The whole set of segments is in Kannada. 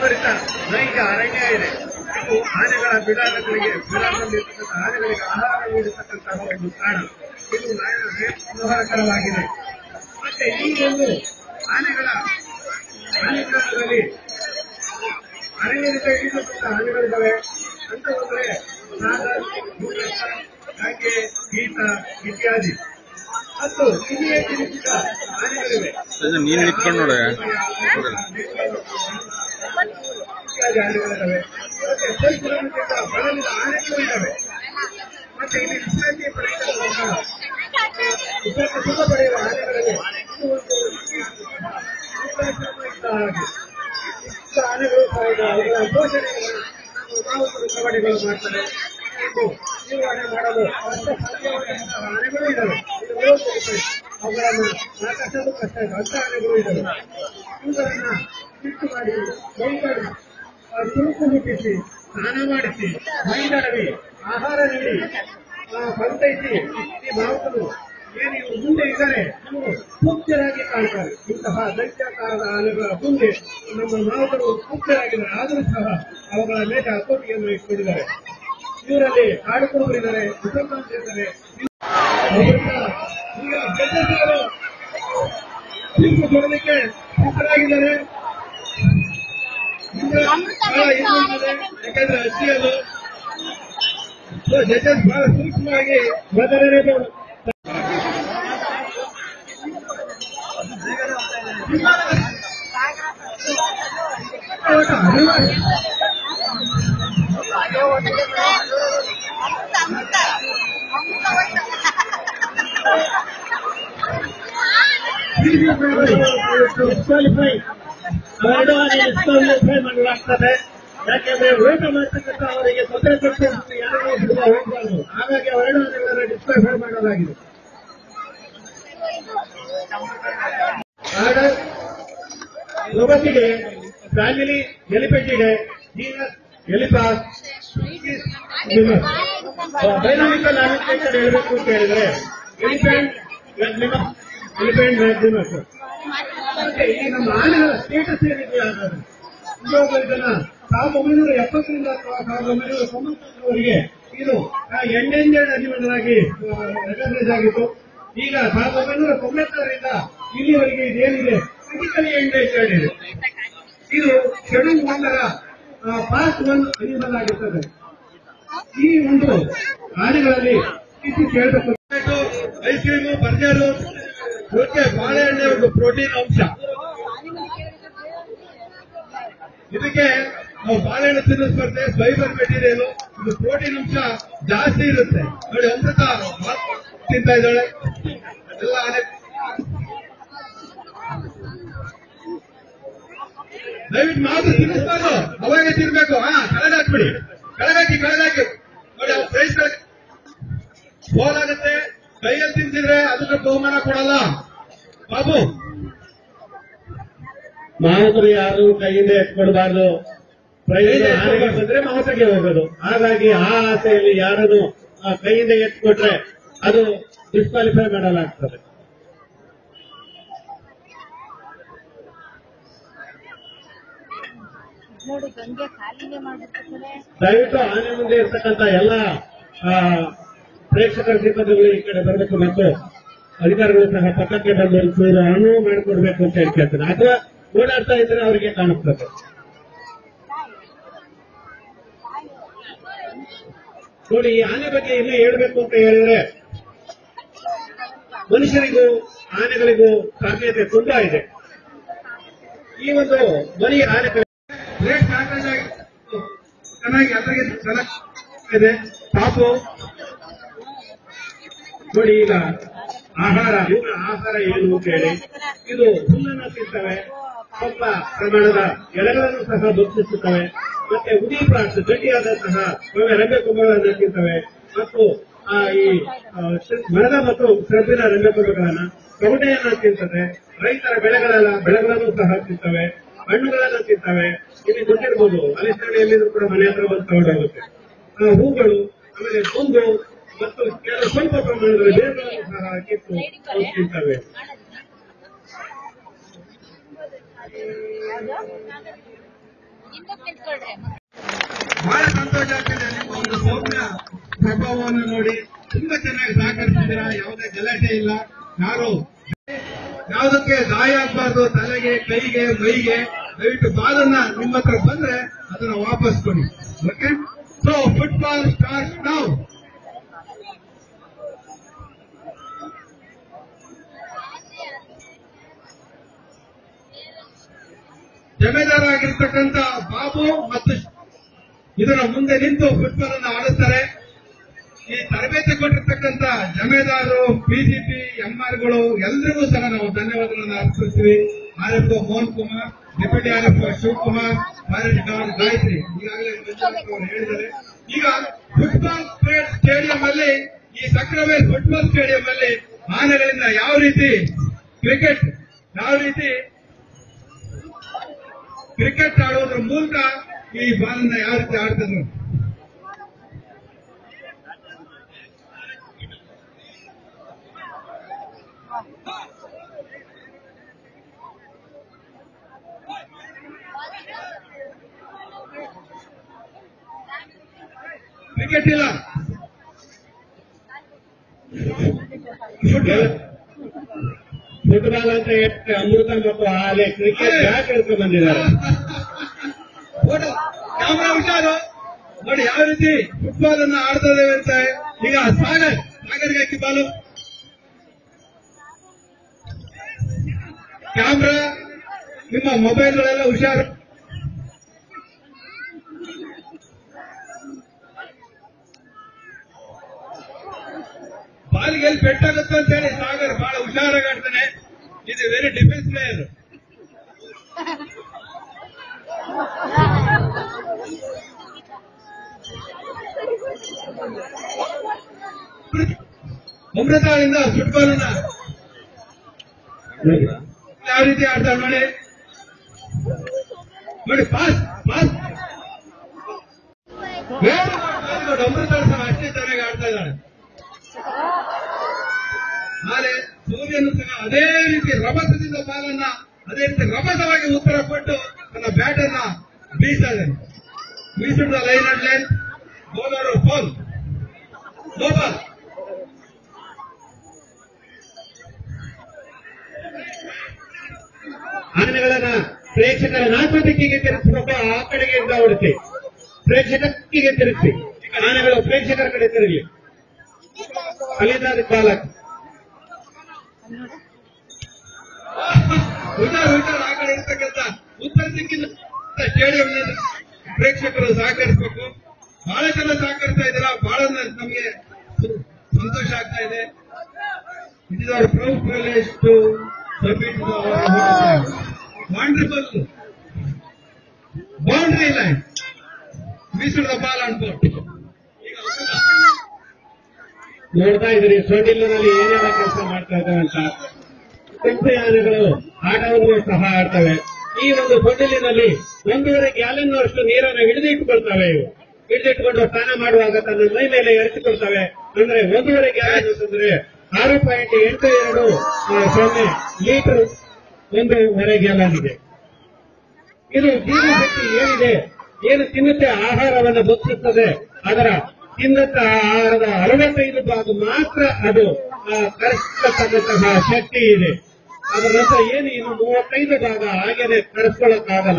ಮುಂದುವರಿತ ನೈಜ ಅರಣ್ಯ ಇದೆ ಇದು ಆನೆಗಳ ಬಿಡಾರಗಳಿಗೆ ಬಿಡಾರದಲ್ಲಿರ್ತಕ್ಕಂಥ ಆನೆಗಳಿಗೆ ಆಹಾರ ನೀಡತಕ್ಕಂತಹ ಒಂದು ತಾಣ ಇದು ಮನೋಹರಕರವಾಗಿದೆ ಮತ್ತೆ ಈ ಒಂದು ಆನೆಗಳ ಅಲಂಕಾರದಲ್ಲಿ ಅರಣ್ಯದಿಂದ ಇಳಿಸತಕ್ಕ ಆನೆಗಳಿದ್ದಾವೆ ಅಂತಂದ್ರೆ ನಾಗರ್ ಕಾಗೆ ಗೀತ ಇತ್ಯಾದಿ ಮತ್ತು ಇಲ್ಲಿಯೇ ಜನಿಸಿದ ಆನೆಗಳಿವೆ ಅದು ನೀನ್ ನಿಂತ್ಕೊಂಡ್ ನೋಡ ಇತ್ಯಾದಿ ಆನೆಗಳಿದ್ದಾವೆ ಮತ್ತೆ ಸ್ವಲ್ಪ ಬಳಲಿದ ಆನೆಗಳು ಇದ್ದಾವೆ ಮತ್ತೆ ಇಲ್ಲಿ ವಿಶ್ರಾಂತಿ ಪಡೆಯುವ ವಿಶ್ರಾಂತಿ ಸುಖ ಪಡೆಯುವ ಆನೆಗಳಿವೆ ಇದು ಒಂದು ವೃದ್ಧಾಶ್ರಮ ಇದ್ದ ಹಾಗೆ ಇಷ್ಟ ಆನೆಗಳು ಸಹ ಇದೆ. ಅವುಗಳ ಪೋಷಣೆಯನ್ನು ನಾವು ಚಟುವಟಿಕೆಗಳು ಮಾಡ್ತಾರೆ ಇದು ನಿರ್ವಹಣೆ ಮಾಡಲು ಅಷ್ಟ ಸಾಧ್ಯವಾದಂತಹ ಆನೆಗಳು ಇದ್ದಾವೆ ಇದು ವಿರೋಧಿಸುತ್ತೆ. ಅವುಗಳನ್ನು ಸಾಕಷ್ಟು ಕಷ್ಟ ಇದೆ ಅಂಥ ಆನೆಗಳು ಇದ್ದಾವೆ ಇವುಗಳನ್ನ ಬಿಟ್ಟು ಮಾಡಿ ಮೈಗಳು ತುಣುಕು ಮುಟ್ಟಿಸಿ ಸ್ನಾನ ಮಾಡಿಸಿ ಮೈದಡವಿ ಆಹಾರ ನೀಡಿ ಆ, ಸಂತೈಸಿ ಈ ಮಾವುತರು ಏನು ಇವರು ಮುಂದೆ ಇದ್ದಾರೆ ಇವರು ಸೂಕ್ತರಾಗಿ ಕಾಣ್ತಾರೆ ಇಂತಹ ದೈತ್ಯಾಕಾರದ ಆನೆಗಳ ಮುಂದೆ ನಮ್ಮ ಮಾವುತರು ಸೂಕ್ತರಾಗಿದ್ದಾರೆ ಆದರೂ ಸಹ ಅವುಗಳ ಮೇಲೆ ಹತೋಟಿಯನ್ನು ಇಟ್ಕೊಂಡಿದ್ದಾರೆ ಇವರಲ್ಲಿ ಕಾಡು ಕುರುಬರಿದ್ದಾರೆ ಮುಸಲ್ಮಾನ್ ಇದ್ದಾರೆ ಅವರಿಂದ ಈಗ ಜಡ್ಜಸ್ಗಳು ತೀರ್ಪು ಕೊಡಲಿಕ್ಕೆ ಸಿದ್ಧರಾಗಿದ್ದಾರೆ ಮುಂದೆ ಬಹಳ ಇದು ಇದೆ. ಯಾಕಂದ್ರೆ ಅರ್ಜಿಯಲು ಜಡ್ಜಸ್ ಬಹಳ ಸೂಕ್ಷ್ಮವಾಗಿ ಮಾತನಾಡಬೇಕು ಡಿಸ್ಕ್ವಾಲಿಫೈ ಎರಡು ಡಿಸ್ಕ್ವಾಲಿಫೈ ಮಾಡಲಾಗ್ತದೆ ಯಾಕೆಂದ್ರೆ ಊಟ ಮಾಡ್ತಕ್ಕಂಥ ಅವರಿಗೆ ತೊಂದರೆ ಕೊಟ್ಟು ಯಾರಿಗೂ ಬಿಡುವ ಹೋಗಬಾರ್ದು ಹಾಗಾಗಿ ಅವೆರಡು ಆನೆಗಳನ್ನು ಡಿಸ್ಕ್ವಾಲಿಫೈ ಮಾಡಲಾಗಿದೆ ಆರ್ಡರ್ ಪ್ರಗತಿಗೆ ಫ್ಯಾಮಿಲಿ ಎಲಿಫೆಂಟ್ ಇದೆ ಜೀನಸ್ ಎಲಿಫಾಸ್ ಡೈನಾಮಿಕಲ್ ಅಡ್ಮಿನಿಸ್ಟ್ರೇಷನ್ ಹೇಳಬೇಕು ಅಂತ ಹೇಳಿದ್ರೆ ಎಲಿಫೆಂಟ್ ಮ್ಯಾಕ್ಸಿಮಮ್ ಎಲಿಫೆಂಟ್ ಮ್ಯಾಕ್ಸಿಮಸ್ ಮತ್ತೆ ಈ ನಮ್ಮ ಆನೆಗಳ ಸ್ಟೇಟಸ್ ಏನಿದೆ ಅನ್ನೋದು ಇವಾಗ ಇದನ್ನ ಸಾವಿರದ ಒಂಬೈನೂರ ಎಪ್ಪತ್ತರಿಂದ ಅಥವಾ ಸಾವಿರದ ಒಂಬೈನೂರ ತೊಂಬತ್ತೊಂದರವರೆಗೆ ಇದು ಎಂಡೆಂಜರ್ಡ್ ಅನಿಮಲ್ ಆಗಿ ರೆಕಗ್ನೈಸ್ ಆಗಿತ್ತು ಈಗ ಸಾವಿರದ ಒಂಬೈನೂರ ತೊಂಬತ್ತರಿಂದ ಇಲ್ಲಿವರೆಗೆ ಇದೇನಿದೆ ಕ್ರಿಟಿಕಲಿ ಎಂಡೇಂಜರ್ಡ್ ಇದೆ ಇದು ಶೆಡ್ಯೂಲ್ ಒಂದರ ಪಾರ್ಟ್ ಒನ್ ಅನಿಮಲ್ ಆಗಿರ್ತದೆ ಈ ಒಂದು ಆನೆಗಳಲ್ಲಿ ಇಷ್ಟು ಕೇಳಬೇಕು ಐಸ್ ಕ್ರೀಮು ಬರ್ಗರು ಜೊತೆ ಬಾಳೆಹಣ್ಣೆ ಒಂದು ಪ್ರೋಟೀನ್ ಅಂಶ ಇದಕ್ಕೆ ನಾವು ಬಾಳೆಹಣ್ಣು ತಿನ್ನಿಸ್ಬಾರ್ದೆ ಫೈಬರ್ ಮೆಟೀರಿಯಲ್ ಇದು ಪ್ರೋಟೀನ್ ಅಂಶ ಜಾಸ್ತಿ ಇರುತ್ತೆ ನೋಡಿ ಅಮೃತ ತಿಂತಾ ಇದ್ದಾಳೆ ಎಲ್ಲ ಆನೆ ದಯವಿಟ್ಟು ಮಾತ್ರ ತಿನ್ನಿಸ್ಬಾರ್ದು ಅವಾಗೆ ತಿನ್ಬೇಕು ಹಾ ಕೆಳಗಾಕ್ಬಿಡಿ ಕೆಳಗಾಕಿ ಕೆಳಗಾಕಿ ನೋಡಿ ಅವ್ರ ಪ್ರೈಸ್ ಫೋನ್ ಆಗುತ್ತೆ ಕೈಯಲ್ಲಿ ತಿನ್ಸಿದ್ರೆ ಅದಕ್ಕೆ ಬಹುಮಾನ ಕೊಡಲ್ಲ ಬಾಬು ಮಾವುತರು ಯಾರು ಕೈಯಿಂದ ಎತ್ಕೊಡ್ಬಾರ್ದು ಪ್ರೈಸ್ ಆನೆಗೆ ಬಂದ್ರೆ ಮಾವುತರಿಗೆ ಹೋಗೋದು ಹಾಗಾಗಿ ಆ ಆಸೆಯಲ್ಲಿ ಯಾರನ್ನು ಆ ಕೈಯಿಂದ ಎತ್ಕೊಟ್ರೆ ಅದು ಡಿಸ್ಕ್ವಾಲಿಫೈ ಮಾಡಲಾಗ್ತದೆ ನೋಡು ಗಂಗೆ ಖಾಲಿನೇ ಮಾಡ್ಬಿಡ್ತಾರೆ ದಯವಿಟ್ಟು ಆನೆ ಮುಂದೆ ಇರ್ತಕ್ಕಂಥ ಎಲ್ಲ ಆ, ಪ್ರೇಕ್ಷಕರ ಸಿಬ್ಬಂದಿಗಳು ಈ ಕಡೆ ಬರಬೇಕು ಮತ್ತು ಅಧಿಕಾರಿಗಳು ಸಹ ಪಕ್ಕಕ್ಕೆ ಬಂದು ಒಂಚೂರು ಅನುವು ಮಾಡಿಕೊಡ್ಬೇಕು ಅಂತ ಹೇಳಿ ಕೇಳ್ತೇನೆ ಅಥವಾ ಓಡಾಡ್ತಾ ಇದ್ರೆ ಅವರಿಗೆ ಕಾಣಿಸ್ತದೆ ನೋಡಿ ಈ ಆನೆ ಬಗ್ಗೆ ಇನ್ನೂ ಹೇಳ್ಬೇಕು ಅಂತ ಹೇಳಿದ್ರೆ ಮನುಷ್ಯರಿಗೂ ಆನೆಗಳಿಗೂ ಸಾಮ್ಯತೆ ತುಂಬಾ ಇದೆ ಈ ಒಂದು ಬರೀ ಆನೆಗಳು ರೇಟ್ ಸಾಕಾಗಿ ಚೆನ್ನಾಗಿ ಅದ್ರಾಗೆ ಚೆನ್ನಾಗಿ ಇದೆ ಪಾಪು ನೋಡಿ ಈಗ ಆಹಾರ ಇವುಗಳ ಆಹಾರ ಏನು ಅಂತ ಹೇಳಿ ಇದು ಹುಲ್ಲನ್ನು ತಿಂತವೆ ಸ್ವಲ್ಪ ಪ್ರಮಾಣದ ಎಲೆಗಳನ್ನು ಸಹ ಭಕ್ಷಿಸುತ್ತವೆ ಮತ್ತೆ ಉದಿ ಪ್ರಾಟ್ ಗಟ್ಟಿಯಾದಂತಹ ರೆಂಬೆ ಕೊಂಬೆಗಳನ್ನು ತಿಂತವೆ ಮತ್ತು ಆ ಈ ಆ, ಶ್ರ- ಮರದ ಮತ್ತು ಸರಬಿನ ರೆಂಬೆ ಕೊಂಬೆಗಳನ್ನ ತೊಗಟೆಯನ್ನ ತಿಂತದೆ ರೈತರ ಬೆಳೆಗಳೆಲ್ಲ ಬೆಳೆಗಳನ್ನು ಸಹ ತಿಂತವೆ ಹಣ್ಣುಗಳನ್ನು ತಿಂತವೆ ಇಲ್ಲಿ ಗೊತ್ತಿರ್ಬೋದು ಅಲಿಸ್ತಾಣಿಯಲ್ಲಿದ್ರು ಕೂಡ ಮನೆ ಹತ್ರ ಬಂದು ತಗೊಂಡೋಗುತ್ತೆ ಆ ಹೂಗಳು ಆಮೇಲೆ ಕೊಂದು ಮತ್ತು ಕೆಲವು ಸ್ವಲ್ಪ ಪ್ರಮಾಣದಲ್ಲಿ ಬೇರುಗಳನ್ನು ಸಹ ಕಿತ್ತು ಅವು ತಿಂತವೆ ಹಿಂದಕ್ಕೆ ನಿಂತ್ಕೊಳ್ರಿ ಬಹಳ ಸಂತೋಷ ಆಗ್ತಿದೆ ನಿಮ್ಮ ಒಂದು ಸೌಮ್ಯ ಸ್ವಭಾವವನ್ನು ನೋಡಿ ತುಂಬಾ ಚೆನ್ನಾಗಿ ಸಹಕರಿಸಿದ್ದೀರಾ ಯಾವುದೇ ಗಲಾಟೆ ಇಲ್ಲ ಯಾರು ಯಾವುದಕ್ಕೆ ಗಾಯ ಆಗ್ಬಾರ್ದು ತಲೆಗೆ ಕೈಗೆ ಮೈಗೆ ದಯವಿಟ್ಟು ಬಾಲನ್ನ ನಿಮ್ಮ ಹತ್ರ ಬಂದ್ರೆ ಅದನ್ನ ವಾಪಸ್ ಕೊಡಿ ಓಕೆ ಸೊ ಫುಟ್ಬಾಲ್ ಸ್ಟಾರ್ಟ್ ನಾವು ಜಮೇದಾರ ಆಗಿರ್ತಕ್ಕಂಥ ಬಾಬು ಮತ್ತು ಇದರ ಮುಂದೆ ನಿಂತು ಫುಟ್ಬಾಲ್ ಅನ್ನು ಆಡುತ್ತಾರೆ ಈ ತರಬೇತಿ ಕೊಟ್ಟಿರ್ತಕ್ಕಂಥ ಜಮೇದಾರರು ಬಿಜೆಪಿ ಎಂಆರ್ಗಳು ಎಲ್ರಿಗೂ ಸಹ ನಾವು ಧನ್ಯವಾದಗಳನ್ನು ಅರ್ಪಿಸ್ತೀವಿ R F Mohan Kumar deputy R F Shivakumar forest guard Gayathri ಈಗಾಗಲೇ ಮಂಜುನಾಥ್ ಅವರು ಹೇಳಿದ್ದಾರೆ ಈಗ ಫುಟ್ಬಾಲ್ ಸ್ಟೇಡಿಯಂ ಅಲ್ಲಿ ಈ ಸಕ್ರವೇಲ್ ಫುಟ್ಬಾಲ್ ಸ್ಟೇಡಿಯಂ ಅಲ್ಲಿ ಆನೆಗಳಿಂದ ಯಾವ ರೀತಿ ಕ್ರಿಕೆಟ್ ಯಾವ ರೀತಿ ಕ್ರಿಕೆಟ್ ಆಡೋದ್ರ ಮೂಲಕ ಈ ಬಾಲನ್ನ ಯಾವ ರೀತಿ ಆಡ್ತಿದ್ರು ಕ್ರಿಕೆಟ್ ಇಲ್ಲ ಫುಟ್ಬಾಲ್ ಫುಟ್ಬಾಲ್ ಅಂತ ಹೇಳಿ ಅಮೃತ ಮತ್ತು ಆಲೆ ಕ್ರಿಕೆಟ್ ಯಾಕೆ ಹೇಳ್ಕೊಂಡು ಬಂದಿದ್ದಾರೆ ಫೋಟೋ ಕ್ಯಾಮ್ರಾ ಹುಷಾರು ನೋಡಿ ಯಾವ ರೀತಿ ಫುಟ್ಬಾಲ್ ಅನ್ನ ಆಡ್ತಾ ಇದ್ದೇವೆ ಅಂತ ಈಗ ಸಾಗರ್ ಸಾಗರ್ಗೆ ಹಾಕಿ ಬಾಲು ಕ್ಯಾಮ್ರಾ ನಿಮ್ಮ ಮೊಬೈಲ್ಗಳೆಲ್ಲ ಹುಷಾರು ಬಾಲ್ಗೆ ಎಲ್ಲಿ ಪೆಟ್ಟಾಗುತ್ತೆ ಅಂತ ಹೇಳಿ ಸಾಗರ್ ಬಹಳ ಹುಷಾರಾಗಿ ಆಡ್ತಾನೆ ಇದು ವೆರಿ ಡಿಫೆನ್ಸ್ ಪ್ಲೇಯರ್ ಅಮೃತಾಳಿಂದ ಫುಟ್ಬಾಲ್ ಅನ್ನ ಯಾವ ರೀತಿ ಆಡ್ತಾಳೆ ನೋಡಿ ನೋಡಿ ಪಾಸ್ ಪಾಸ್ ಅಮೃತಾಳ ಸಹ ಅಷ್ಟೇ ಚೆನ್ನಾಗಿ ಆಡ್ತಾ ಇದ್ದಾಳೆ ಆದರೆ ಸೂರ್ಯನು ಸಹ ಅದೇ ರೀತಿ ರಭಸದಿಂದ ಬಾಲನ್ನ ಅದೇ ರೀತಿ ರಭಸವಾಗಿ ಉತ್ತರ ಕೊಟ್ಟು ತನ್ನ ಬ್ಯಾಟ್ ಅನ್ನ ಬೀಸ್ತಾ ಇದ್ದಾನೆ ಬೀಸಿದ line and line bowler foul ball ಆನೆಗಳನ್ನ ಪ್ರೇಕ್ಷಕರ ನಾಲ್ಕು ದಿಕ್ಕಿಗೆ ತಿರುಗಿಸಬೇಕು ಆ ಕಡೆಗೆ ಇಂದ ಹೊಡಿಸಿ ಪ್ರೇಕ್ಷಕಕ್ಕಿಗೆ ತಿರುಗಿಸಿ ಆನೆಗಳು ಪ್ರೇಕ್ಷಕರ ಕಡೆ ತಿರುಗಲಿ ಅಲ್ಲಿಂದ ಅದಕ್ಕೆ ಬಾಲಕ್ ಉದ್ದಾರ ಉದ್ದಾರ ಆ ಕಡೆ ಇರ್ತಕ್ಕಂಥ ಉತ್ತರ ದಿಕ್ಕಿನ ಸ್ಟೇಡಿಯಂ ಪ್ರೇಕ್ಷಕರು ಸಹಕರಿಸಬೇಕು ಬಹಳ ಜನ ಸಹಕರಿಸ್ತಾ ಇದ್ದೀರಾ ಬಹಳ ನಮಗೆ ಸಂತೋಷ ಆಗ್ತಾ ಇದೆ it is our proud privilege to submit wonderful boundary line missed the ball on board ಈಗ ನೋಡ್ತಾ ಇದ್ರಿ ಸೊಂಡಿಲಿನಲ್ಲಿ ಏನೆಲ್ಲ ಕೆಲಸ ಮಾಡ್ತಾ ಇದ್ದಾವೆ ಅಂತ ಕೆಂಪು ಆನೆಗಳು ಆಟವನ್ನು ಸಹ ಆಡ್ತವೆ ಈ ಒಂದು ಸೊಂಡಿಲಿನಲ್ಲಿ ಒಂದೂವರೆ ಗ್ಯಾಲನ್ ಅಷ್ಟು ನೀರನ್ನು ಹಿಡಿದಿಟ್ಟುಕೊಳ್ತವೆ ಇವು ಹಿಡಿದಿಟ್ಟುಕೊಂಡು ಸ್ನಾನ ಮಾಡುವಾಗ ತನ್ನ ಮೈ ಮೇಲೆ ಎರೆಸಿಕೊಳ್ತವೆ ಅಂದ್ರೆ ಒಂದೂವರೆ ಗ್ಯಾಲನ್ ಅಂತಂದ್ರೆ ಆರು ಪಾಯಿಂಟ್ ಎಂಟು ಎರಡು ಆ, ಸೊನ್ನೆ ಲೀಟರ್ ಒಂದೂವರೆ ಗ್ಯಾಲನ್ ಇದೆ ಇದು ಜೀವಶಕ್ತಿ ಏನಿದೆ ಏನು ತಿನ್ನುತ್ತೆ ಆಹಾರವನ್ನು ಭಕ್ಷಿಸುತ್ತದೆ ಅದರ ತಿನ್ನತ್ತ ಆಹಾರದ ಅರವತ್ತೈದು ಭಾಗ ಮಾತ್ರ ಅದು ಆ, ಕರಗಿಸತಕ್ಕಂತಹ ಶಕ್ತಿ ಇದೆ ಅದರ ನಂತರ ಏನು ಇನ್ನು ಮೂವತ್ತೈದು ಭಾಗ ಹಾಗೇನೆ ಕರೆಸ್ಕೊಳ್ಳಕ್ಕಾಗಲ್ಲ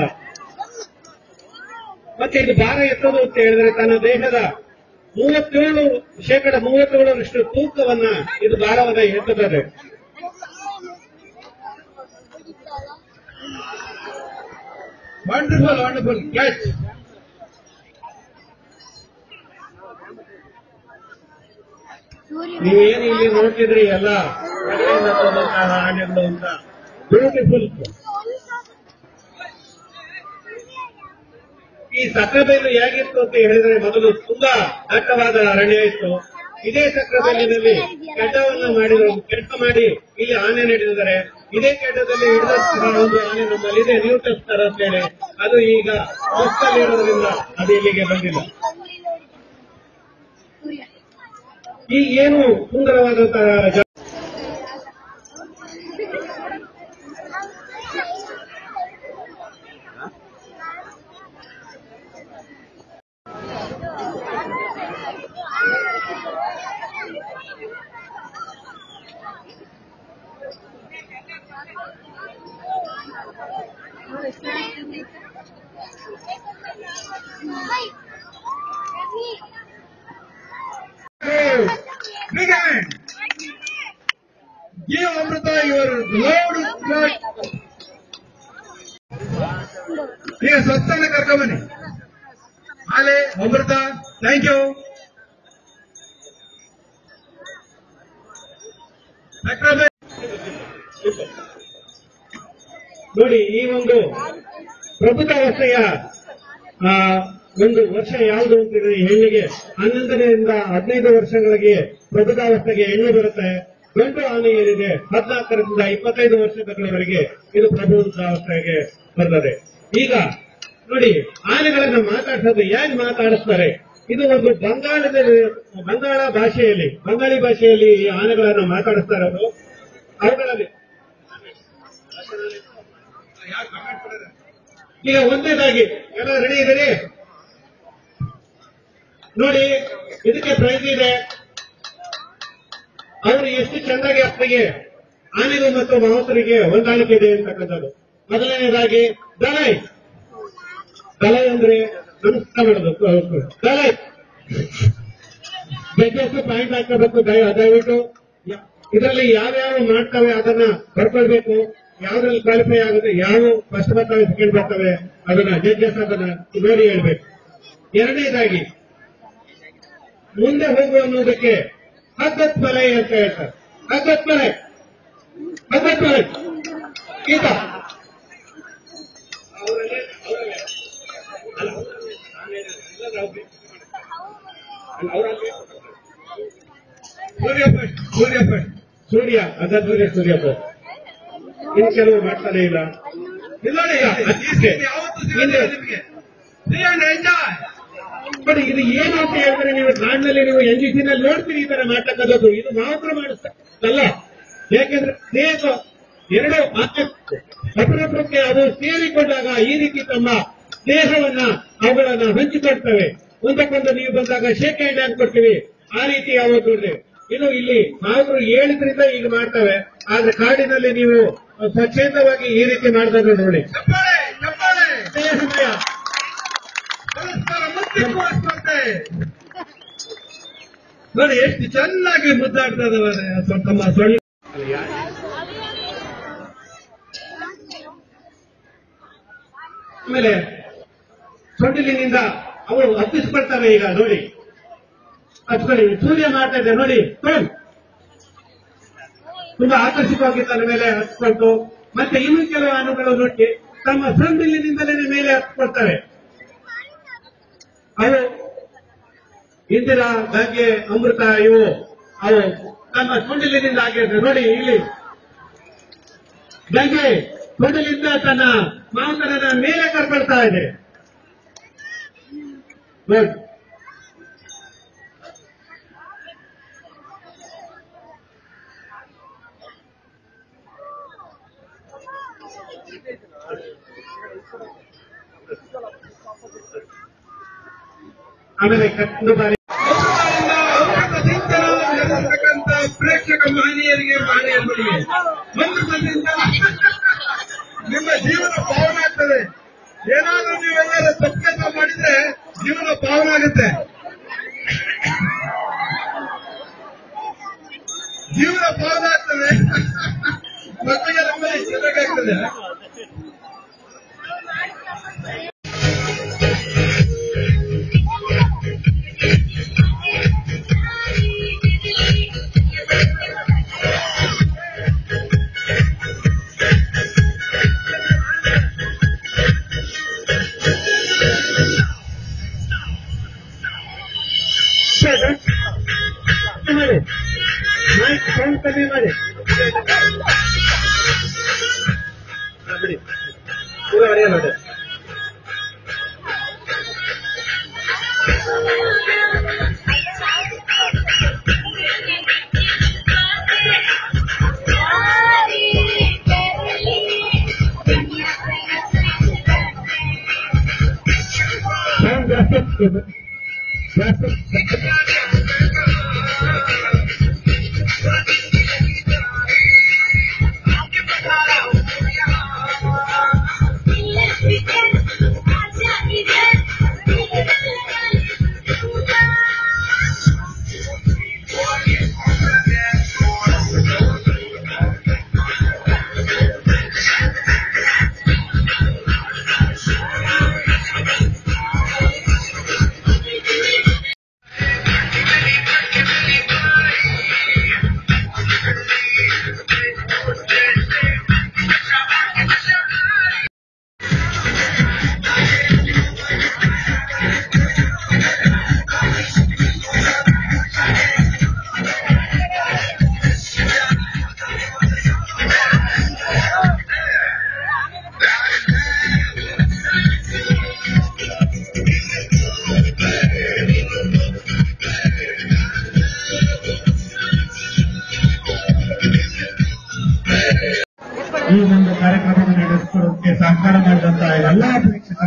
ಮತ್ತೆ ಇದು ಭಾರ ಎತ್ತೋದು ಅಂತ ಹೇಳಿದ್ರೆ ತನ್ನ ದೇಹದ ಮೂವತ್ತೇಳು ಶೇಕಡ ಮೂವತ್ತೇಳರಷ್ಟು ತೂಕವನ್ನ ಇದು ಭಾರವನ್ನ ಎತ್ತುತ್ತದೆ ವಂಡರ್ಫುಲ್ ವಂಡರ್ಫುಲ್ ಕ್ಯಾಚ್ ಸೂರ್ಯ ನೀವೇನು ಇಲ್ಲಿ ನೋಡ್ತಿದ್ರಿ ಎಲ್ಲ ಕಡೆಯಿಂದ ಬಂದಂತಹ ಆನೆಗಳು ಅಂತ ಬ್ಯೂಟಿಫುಲ್ ಈ ಸಕ್ಕರೆಬೈಲು ಹೇಗಿತ್ತು ಅಂತ ಹೇಳಿದ್ರೆ ಮೊದಲು ತುಂಬಾ ದಟ್ಟವಾದ ಅರಣ್ಯ ಇತ್ತು ಇದೇ ಸಕ್ಕರೆಬೈಲಿನಲ್ಲಿ ಕೆಡ್ಡವನ್ನು ಮಾಡಿದ್ರು ಕೆಡ್ಡ ಮಾಡಿ ಇಲ್ಲಿ ಆನೆ ನಡೆದಿದ್ದಾರೆ ಇದೇ ಕೆಡ್ಡದಲ್ಲಿ ಹಿಡಿದಂತಹ ಒಂದು ಆನೆ ನಮ್ಮಲ್ಲಿದೆ ನ್ಯೂಟಸ್ ತರ ಅಂತ ಹೇಳಿ ಅದು ಈಗ ಇರೋದ್ರಿಂದ ಅದು ಇಲ್ಲಿಗೆ ಬಂದಿಲ್ಲ ಸೂರ್ಯ ಈ ಏನು ಸುಂದರವಾದಂತಹ ಜ- ಸ್ವಸ್ಥನ ಕರ್ಕೊಂಬನ್ನಿ ಆಲೆ ಅಮೃತ ಥ್ಯಾಂಕ್ ಯು ಡಾಕ್ಟರ್ ನೋಡಿ ಈ ಒಂದು ಪ್ರಬುದ್ಧಾವಸ್ಥೆಯ ಆ, ಒಂದು ವರ್ಷ ಯಾವುದು ಅಂತಿದ್ರೆ ಈ ಹೆಣ್ಣಿಗೆ ಹನ್ನೊಂದರಿಂದ ಹದಿನೈದು ವರ್ಷಗಳಿಗೆ ಪ್ರಬುದ್ಧಾವಸ್ಥೆಗೆ ಹೆಣ್ಣು ಬರುತ್ತೆ ಗಂಡು ಆನೆ ಏನಿದೆ ಹದಿನಾಲ್ಕರಿಂದ ಇಪ್ಪತ್ತೈದು ವರ್ಷಗಳವರೆಗೆ ಇದು ಪ್ರಬುದ್ಧಾವಸ್ಥೆಗೆ ಬರ್ತದೆ ಈಗ ನೋಡಿ ಆನೆಗಳನ್ನ ಮಾತಾಡ್ಸೋದು ಹೇಗೆ ಮಾತಾಡಿಸ್ತಾರೆ ಇದು ಒಂದು ಬಂಗಾಳದ ಬಂಗಾಳ ಭಾಷೆಯಲ್ಲಿ ಬಂಗಾಳಿ ಭಾಷೆಯಲ್ಲಿ ಈ ಆನೆಗಳನ್ನ ಮಾತಾಡಿಸ್ತಾರೆ ಅವರು ಅವುಗಳಲ್ಲಿ ಈಗ ಒಂದನೇದಾಗಿ ಎಲ್ಲ ರೆಡಿ ಇದ್ದೀರಿ ನೋಡಿ ಇದಕ್ಕೆ ಪ್ರೈಸ್ ಇದೆ ಅವರು ಎಷ್ಟು ಚೆನ್ನಾಗಿ ಅಪ್ಪನಿಗೆ ಆನೆಗೂ ಮತ್ತು ಮಾವತರಿಗೆ ಹೊಂದಾಣಿಕೆ ಇದೆ ಅಂತಕ್ಕಂಥದ್ದು ಮೊದಲನೇದಾಗಿ ದಲೈ ದಲೈ ಅಂದ್ರೆ ನಮಸ್ಕಾರ ಮಾಡೋದು ದಲೈ ಜಡ್ಜಸ್ ಪಾಯಿಂಟ್ ಹಾಕಬೇಕು ದಯ- ದಯವಿಟ್ಟು ಇದರಲ್ಲಿ ಯಾವ್ಯಾವ ಮಾಡ್ತವೆ ಅದನ್ನ ಬರ್ಕೊಳ್ಬೇಕು ಯಾವ್ದ್ರಲ್ಲಿ ಕ್ವಾಲಿಫೈ ಆಗುತ್ತೆ ಯಾವ ಫಸ್ಟ್ ಬರ್ತವೆ ಸೆಕೆಂಡ್ ಬರ್ತವೆ ಅದನ್ನ ಜಡ್ಜಸ್ ಅದನ್ನ ನೋಡಿ ಹೇಳ್ಬೇಕು ಎರಡನೇದಾಗಿ ಮುಂದೆ ಹೋಗುವ ಅನ್ನೋದಕ್ಕೆ ಹಗ್ಗತ್ ಮಲೆ ಅಂತ ಹೇಳ್ತಾರೆ ಹಗ್ಗತ್ ಮಲೆ ಹಗ್ಗತ್ ಮಲೆ ಈಗ ಸೂರ್ಯಪ್ಪ ಸೂರ್ಯಪ್ಪ ಸೂರ್ಯ ಅದಾದ್ಮೇಲೆ ಸೂರ್ಯಪ್ಪ ಇನ್ನು ಕೆಲವು ಮಾಡ್ತಾನೆ ಇಲ್ಲ ಇಲ್ಲ ನೋಡಿ, ಈ scene ಯಾವತ್ತೂ ಸಿಗೋದಿಲ್ಲ ನಿಮ್ಗೆ See and enjoy. ಬಟ್ ಇದು ಏನು ಅಂತ ಹೇಳಿದ್ರೆ ನೀವು ನಾಡಿನಲ್ಲಿ ನೀವು ಎನ್ ಜಿ ನಲ್ಲಿ ನೋಡ್ತೀರಿ ಈ ತರ ಮಾಡ್ತಕ್ಕಂಥದ್ದು ಇದು ಮಾತ್ರ ಮಾಡಿಸ್ತಲ್ಲ ಯಾಕೆಂದ್ರೆ ದೇಹ ಎರಡು ಅಪರೂಪಕ್ಕೆ ಅದು ಸೇರಿಕೊಂಡಾಗ ಈ ರೀತಿ ತಮ್ಮ ದೇಹವನ್ನ ಅವುಗಳನ್ನ ಹಂಚಿಕೊಳ್ತವೆ ಒಂದಕ್ಕೊಂದು ನೀವು ಬಂದಾಗ ಶೇಕ್ ಹ್ಯಾಂಡ್ ಹ್ಯಾಂಡ್ ಕೊಡ್ತೀವಿ ಆ ರೀತಿ ಯಾವತ್ತು ಇದೆ ಇದು ಇಲ್ಲಿ ಮಾವರು ಹೇಳಿದ್ರಿಂದ ಈಗ ಮಾಡ್ತವೆ ಆದ್ರೆ ಕಾಡಿನಲ್ಲಿ ನೀವು ಸ್ವಚ್ಛಂದವಾಗಿ ಈ ರೀತಿ ಮಾಡಿದ್ರೆ ನೋಡಿ ಚಪ್ಪಾಳೆ ಚಪ್ಪಾಳೆ ದೇಹಮಯ ಪರಸ್ಪರ ಮುತ್ತಿಕ್ಕುವ ಸ್ಪರ್ಧೆ ನೋಡಿ ಎಷ್ಟು ಚೆನ್ನಾಗಿ ಮುದ್ದಾಡ್ತಾ ಇದಾವೆ ಸ್ವ- ತಮ್ಮ ಸೊಳ್ಳೆ ಆಮೇಲೆ ಸೊಂಡಿಲಿನಿಂದ ಅವರು ಹತ್ತಿಸ್ಕೊಳ್ತವೆ ಈಗ ನೋಡಿ ಹತ್ಕೊಳ್ಳಿ ಸೂರ್ಯ ಮಾಡ್ತಾ ಇದೆ ನೋಡಿ ನೋಡಿ. ತುಂಬಾ ಆಕರ್ಷಕವಾಗಿ ತನ್ನ ಮೇಲೆ ಹತ್ಕೊಳ್ತು ಮತ್ತೆ ಇನ್ನು ಕೆಲವು ಅಣುಗಳು ನೋಡಿ ತಮ್ಮ ಸೊಂಡಿಲಿನಿಂದಲೇ ಮೇಲೆ ಹತ್ಕೊಳ್ತವೆ ಅವು ಇಂದಿರಾ ಗಂಗೆ ಅಮೃತ ಇವು ಅವು ತಮ್ಮ ಸೊಂಡಿಲಿನಿಂದ ಆಗಿರ್ತವೆ ನೋಡಿ ಇಲ್ಲಿ ಗಂಗೆ ಸೊಂಡಿಲಿಂದ ತನ್ನ ಮಾಂಸನ ಮೇಲೆ ಕರ್ಕೊಳ್ತಾ ಇದೆ ನೋಡಿ ಆಮೇಲೆ ಒಂದು ಬಾರಿ ಅಮೃತದಿಂದ ಅಮೃತ ಸಿಂಚನವಾಗಿರತಕ್ಕಂಥ ಪ್ರೇಕ್ಷಕ ಮಹನೀಯರಿಗೆ ಮಹನೀಯರಿಗೆ ಅಮೃತದಿಂದ ನಿಮ್ಮ ಜೀವನ ಪಾವನ ಆಗ್ತದೆ ಏನಾದ್ರೂ ನೀವೆಲ್ಲರೂ ತಪ್ಪು ಕೆಲಸ ಮಾಡಿದ್ರೆ ಜೀವನ ಪಾವನ ಆಗುತ್ತೆ ಜೀವನ ಪಾವನ ಆಗ್ತದೆ ಮಕ್ಕಳಿಗೆ ನಮ್ಮಲ್ಲಿ ಚೆನ್ನಾಗಾಗ್ತದೆ ಮಾಡಿ ಮೈಕ್ ಸೌಂಡ್ ಕಮ್ಮಿ ಮಾಡಿ ಹಾ, ಬಿಡಿ ಪೂರ ಹೊಡೆಯಲ್ಲ ಅದು ಸೌಂಡ್ ಜಾಸ್ತಿ ಆಗ್ತದೆ. ಜಾಸ್ತಿ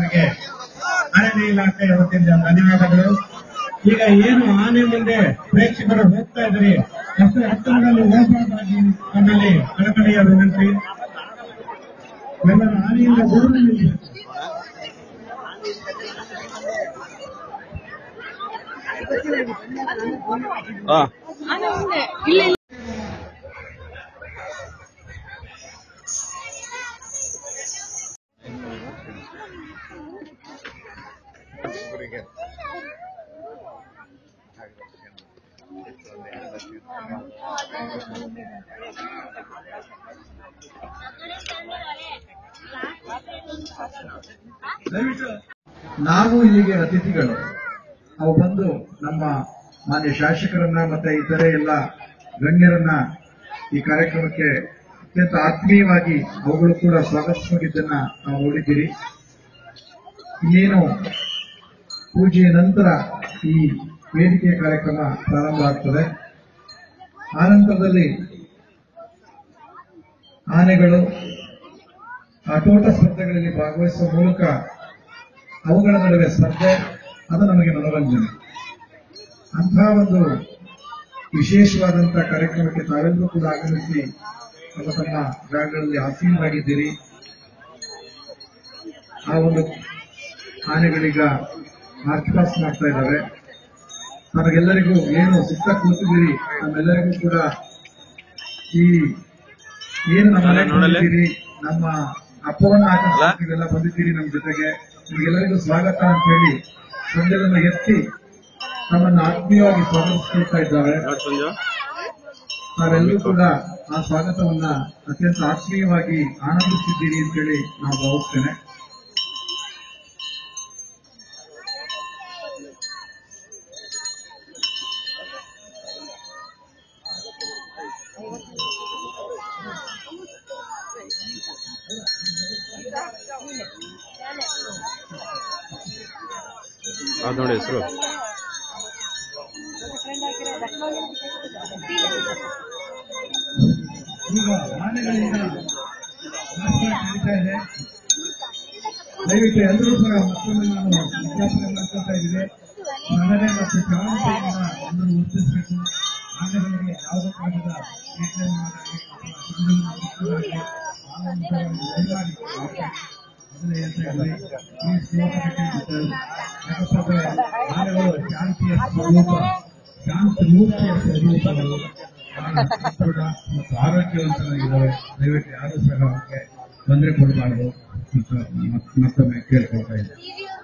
ನಿಮಗೆ ಅರಣ್ಯ ಇಲಾಖೆಯ ವತಿಯಿಂದ ಧನ್ಯವಾದಗಳು ಈಗ ಏನು ಆನೆ ಮುಂದೆ ಪ್ರೇಕ್ಷಕರು ಹೋಗ್ತಾ ಇದ್ರಿ ಅಷ್ಟು ಹತ್ತಿರದಲ್ಲಿ ಹೋಗಬಾರ್ದಾಗಿ ನಮ್ಮಲ್ಲಿ ಕಳಕಳಿಯ ವಿನಂತಿ ಎಲ್ಲರೂ ಆನೆಯಿಂದ ದೂರ ನಿಲ್ಲಬೇಕು ಆನೆ ಮುಂದೆ ಇಲ್ಲ ಇಲ್ಲ. ನಾವು ಇಲ್ಲಿಗೆ ಅತಿಥಿಗಳು ಅವು ಬಂದು ನಮ್ಮ ಮಾನ್ಯ ಶಾಸಕರನ್ನ ಮತ್ತೆ ಇತರೆ ಎಲ್ಲ ಗಣ್ಯರನ್ನ ಈ ಕಾರ್ಯಕ್ರಮಕ್ಕೆ ಅತ್ಯಂತ ಆತ್ಮೀಯವಾಗಿ ಅವುಗಳು ಕೂಡ ಸ್ವಾಗತಿಸಿದ್ದನ್ನ ನಾವು ನೋಡಿದ್ದೀರಿ ಇನ್ನೇನು ಪೂಜೆಯ ನಂತರ ಈ ವೇದಿಕೆಯ ಕಾರ್ಯಕ್ರಮ ಪ್ರಾರಂಭ ಆಗ್ತದೆ ಆನಂತರದಲ್ಲಿ ಆನೆಗಳು ಆಟೋಟ ಸ್ಪರ್ಧೆಗಳಲ್ಲಿ ಭಾಗವಹಿಸುವ ಮೂಲಕ ಅವುಗಳ ನಡುವೆ ಸ್ಪರ್ಧೆ ಅದು ನಮಗೆ ಮನೋರಂಜನೆ ಅಂತಹ ಒಂದು ವಿಶೇಷವಾದಂತಹ ಕಾರ್ಯಕ್ರಮಕ್ಕೆ ತಾವೆಲ್ಲರೂ ಕೂಡ ಆಗಮಿಸಿ ತಮ್ಮ ತಮ್ಮ ಜಾಗಗಳಲ್ಲಿ ಆಸೀನರಾಗಿದ್ದೀರಿ ಆ ಒಂದು ಆನೆಗಳೀಗ ಮಾರ್ಚ್ ಪಾಸ್ ಮಾಡ್ತಾ ಇದ್ದಾವೆ ನಮಗೆಲ್ಲರಿಗೂ ಏನು ಸುತ್ತ ಕೂತಿದ್ದೀರಿ ನಮ್ಮೆಲ್ಲರಿಗೂ ಕೂಡ ಈ ಏನು ನಮ್ಮ ಮನೆಗೆ ಬಂದಿದ್ದೀರಿ ನಮ್ಮ ಅಪ್ಪವನ್ನ ಆಚರಿಸ್ತೀವೆಲ್ಲ ಬಂದಿದ್ದೀರಿ ನಮ್ಮ ಜೊತೆಗೆ ನಿಮಗೆಲ್ಲರಿಗೂ ಸ್ವಾಗತ ಅಂತ ಹೇಳಿ ಸಂಜೆಗಳನ್ನು ಎತ್ತಿ ನಮ್ಮನ್ನು ಆತ್ಮೀಯವಾಗಿ ಸ್ವಾಗತಿಸ್ಕೊಳ್ತಾ ಇದ್ದಾವೆ ನಾವೆಲ್ಲರೂ ಕೂಡ ಆ ಸ್ವಾಗತವನ್ನ ಅತ್ಯಂತ ಆತ್ಮೀಯವಾಗಿ ಆನಂದಿಸಿದ್ದೀರಿ ಅಂತೇಳಿ ನಾವು ಭಾವಿಸ್ತೇನೆ ಅದು ನೋಡಿ ಹೆಸರು ಈಗ ಆನೆಗಳಿಂದ ನಾಶ ನಡೀತಾ ಇದೆ ದಯವಿಟ್ಟು ಎಲ್ಲರೂ ಕೂಡ ಮತ್ತೊಮ್ಮೆ ನಾನು ವಿಜ್ಞಾಪನೆ ಮಾಡ್ಕೊಳ್ತಾ ಇದ್ದೀನಿ ಸ್ಮರಣೆ ಮತ್ತು ಶಾಂತಿಯಿಂದ ಎಲ್ಲರೂ ವರ್ತಿಸಬೇಕು ಆನೆಗಳಿಗೆ ಯಾವುದೇ ಕಾರಣದ ಟ್ರೀಟ್ಮೆಂಟ್ ಮಾಡಾಗಿ ಅಥವಾ ಸಂಘವನ್ನು ಮುಕ್ತರಾಗಿ ಆನಂದವಾಗಿ ದಯಮಾಡಿ ಅದನ್ನ ಹೇಳ್ತಾ ಇದ್ದೀನಿ ಈ ಶ್ಲೋಕಕ್ಕೆ ಯಾಕಂದ್ರೆ ಆನೆಗಳು ಶಾಂತಿಯ ಸ್ವರೂಪ ಶಾಂತ ಮೂರ್ತಿಯ ಸ್ವರೂಪಗಳು ಕೂಡ ಮತ್ತು ಆರೋಗ್ಯವಂತರಾಗಿದ್ದಾವೆ ದಯವಿಟ್ಟು ಯಾರು ಸಹ ಅವಕ್ಕೆ ತೊಂದರೆ ಕೊಡಬಾರದು ಅಂತ ಮತ್- ಮತ್ತೊಮ್ಮೆ ಕೇಳ್ಕೊಳ್ತಾ ಇದ್ದೀನಿ